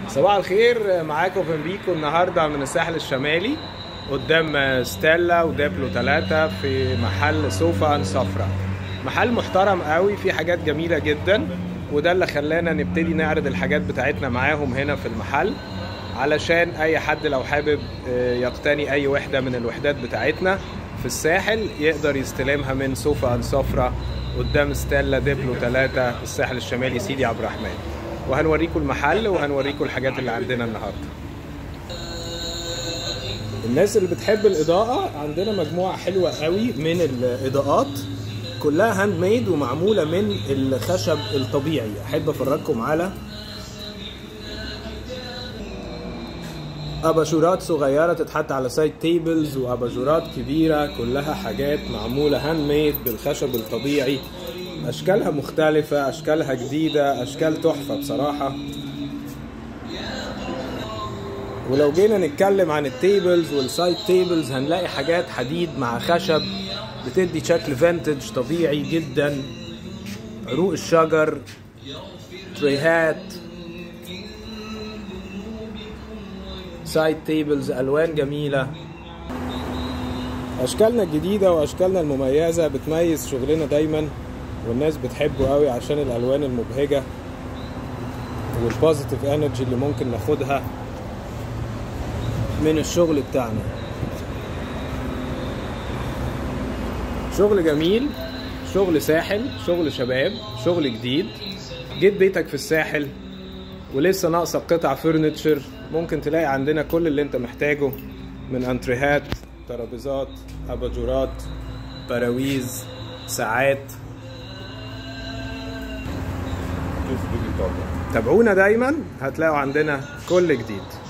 صباح الخير معاكم فنبيكو النهارده من الساحل الشمالي قدام ستيلا ودابلو ثلاثة في محل سوفا صفرا محل محترم قوي فيه حاجات جميلة جدا وده اللي خلانا نبتدي نعرض الحاجات بتاعتنا معاهم هنا في المحل علشان اي حد لو حابب يقتني اي وحدة من الوحدات بتاعتنا في الساحل يقدر يستلمها من سوفا صفرا قدام ستيلا ديبلو 3 الساحل الشمالي سيدي عبد الرحمن وهنوريكم المحل وهنوريكم الحاجات اللي عندنا النهارده الناس اللي بتحب الاضاءه عندنا مجموعه حلوه قوي من الاضاءات كلها هاند ميد ومعموله من الخشب الطبيعي احب افرجكم على اباجورات صغيره تتحط على سايد تيبلز واباجورات كبيره كلها حاجات معموله هاند ميد بالخشب الطبيعي اشكالها مختلفه اشكالها جديده اشكال تحفه بصراحه ولو جينا نتكلم عن التيبلز والسايد تيبلز هنلاقي حاجات حديد مع خشب بتدي شكل فانتج طبيعي جدا عروق الشجر تريهات سايد تيبلز الوان جميله اشكالنا الجديده واشكالنا المميزه بتميز شغلنا دايما والناس بتحبه قوي عشان الالوان المبهجه والبوزيتيف انرجي اللي ممكن ناخدها من الشغل بتاعنا شغل جميل شغل ساحل شغل شباب شغل جديد جيت بيتك في الساحل ولسه ناقصك قطع فرنتشر ممكن تلاقي عندنا كل اللي انت محتاجه من انتريهات ترابيزات اباجورات براويز ساعات تابعونا دايما هتلاقوا عندنا كل جديد